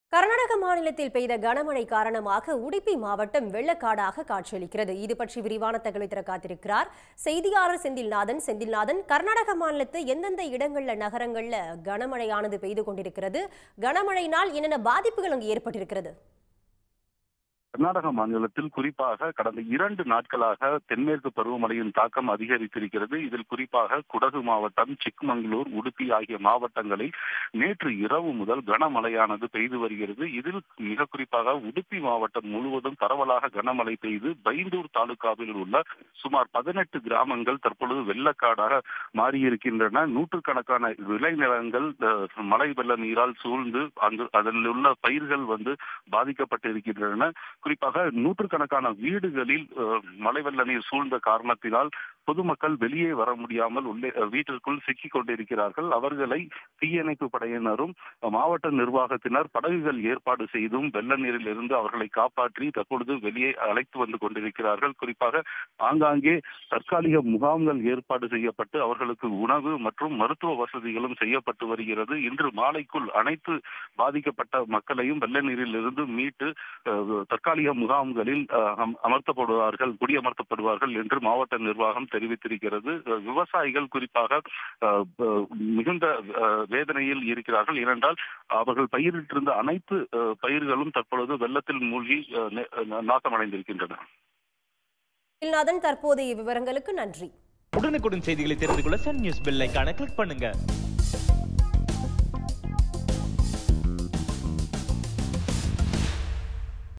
கர்நாடக மாநிலத்தில் பெய்த கனமழை காரணமாக உடுப்பி மாவட்டம் வெள்ளக்காடாக காட்சியளிக்கிறது இது பற்றி விரிவான தகவலை தர காத்திருக்கிறார் செய்தியாளர் செந்தில்நாதன் செந்தில்நாதன் கர்நாடக மாநிலத்து எந்தெந்த இடங்கள்ல நகரங்கள்ல கனமழையானது பெய்து கொண்டிருக்கிறது கனமழையினால் என்னென்ன பாதிப்புகள் அங்கு ஏற்பட்டிருக்கிறது கர்நாடக மாநிலத்தில் குறிப்பாக கடந்த இரண்டு நாட்களாக தென்மேற்கு பருவமழையின் தாக்கம் அதிகரித்திருக்கிறது இதில் குறிப்பாக குடகு மாவட்டம் சிக்மங்களூர் உடுப்பி ஆகிய மாவட்டங்களில் நேற்று இரவு முதல் கனமழையானது பெய்து வருகிறது இதில் மிக குறிப்பாக உடுப்பி மாவட்டம் முழுவதும் பரவலாக கனமழை பெய்து பைந்தூர் தாலுகாவில் உள்ள சுமார் பதினெட்டு கிராமங்கள் தற்பொழுது வெள்ளக்காடாக மாறியிருக்கின்றன நூற்றுக்கணக்கான விளைநிலங்கள் அஹ், மழை வெள்ள நீரால் சூழ்ந்து அங்கு அதில் உள்ள பயிர்கள் வந்து பாதிக்கப்பட்டிருக்கின்றன குறிப்பாக நூற்றுக்கணக்கான வீடுகளில் அஹ், மழை வெள்ள நீர் சூழ்ந்த காரணத்தினால் பொதுமக்கள் வெளியே வர முடியாமல் உள்ளே அஹ், வீட்டிற்குள் சிக்கிக் கொண்டிருக்கிறார்கள் அவர்களை தீயணைப்பு படையினரும் அஹ், மாவட்ட நிர்வாகத்தினர் படகுகள் ஏற்பாடு செய்தும் வெள்ள நீரில் இருந்து அவர்களை காப்பாற்றி தற்பொழுது வெளியே அழைத்து வந்து கொண்டிருக்கிறார்கள் குறிப்பாக ஆங்காங்கே தற்காலிக முகாம்கள் ஏற்பாடு செய்யப்பட்டு அவர்களுக்கு உணவு மற்றும் மருத்துவ வசதிகளும் செய்யப்பட்டு வருகிறது இன்று மாலைக்குள் அனைத்து பாதிக்கப்பட்ட மக்களையும் வெள்ள நீரில் இருந்து மீட்டு அஹ், தற்காலிக முகாம்களில் அஹ், அம்- அமர்த்தப்படுவார்கள் குடியமர்த்தப்படுவார்கள் என்று மாவட்ட நிர்வாகம் தெரிவித்திருக்கிறது அஹ், விவசாயிகள் குறிப்பாக அஹ், அஹ், மிகுந்த அஹ், வேதனையில் இருக்கிறார்கள் ஏனென்றால் அவர்கள் பயிரிட்டிருந்த அனைத்து அஹ், பயிர்களும் தற்பொழுது வெள்ளத்தில் மூழ்கி அஹ், நே- அஹ், நாசமடைந்திருக்கின்றன செந்தில்நாதன் தற்போதைய விவரங்களுக்கு நன்றி உடனுக்குடன் செய்திகளை தெரிந்து கொள்ள சன் நியூஸ் பெல் ஐகானை கிளிக் பண்ணுங்க